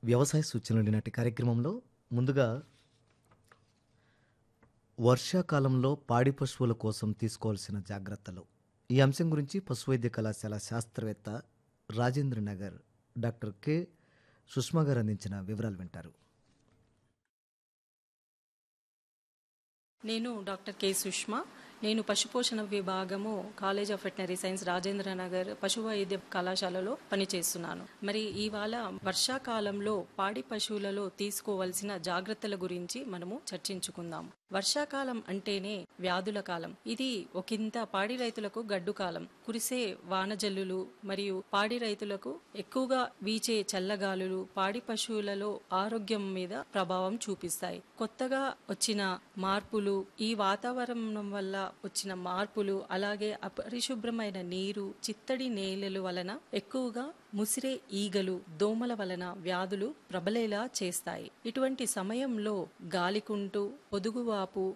వ్యవసాయ సూచనలు నాటి కార్యక్రమంలో ముందుగా వర్షాకాలంలో పాడి పశువుల కోసం తీసుకోవాల్సిన జాగ్రత్తలు ఈ అంశం గురించి పశువైద్య కళాశాల శాస్త్రవేత్త రాజేంద్ర నగర్ డాక్టర్ కె సుష్మా గారు అందించిన వివరాలు వింటారు నేను డాక్టర్ కె సుష్మా నేను పశుపోషణ విభాగము college of veterinary science Rajendra Nagar పశు వైద్య కళాశాలలో పనిచేస్తున్నాను మరి ఇవాళ వర్షాకాలంలో పాడి పశువులలో తీసుకోవలసిన జాగ్రత్తల గురించి మనము చర్చించుకుందాం వర్షాకాలం అంటేనే వ్యాధుల కాలం ఇది ఒకంత పాడి రైతులకు గడ్డు కాలం కురిసే వానజల్లులు మరియు పాడి రైతులకు ఎక్కువగా వీచే చల్లగాలులు పాడి పశువులలో ఆరోగ్యం మీద ప్రభావం చూపిస్తాయి కొత్తగా వచ్చిన మార్పులు ఈ వాతావరణం వల్ల వచ్చిన మార్పులు అలాగే అపరిశుభ్రమైన నీరు చిత్తడి నేలలు వలన ఎక్కువగా ముసిరే ఈగలు దోమల వలన వ్యాధులు ప్రబలేలా చేస్తాయి ఇటువంటి సమయంలో గాలికుంటు పొదుగువాపు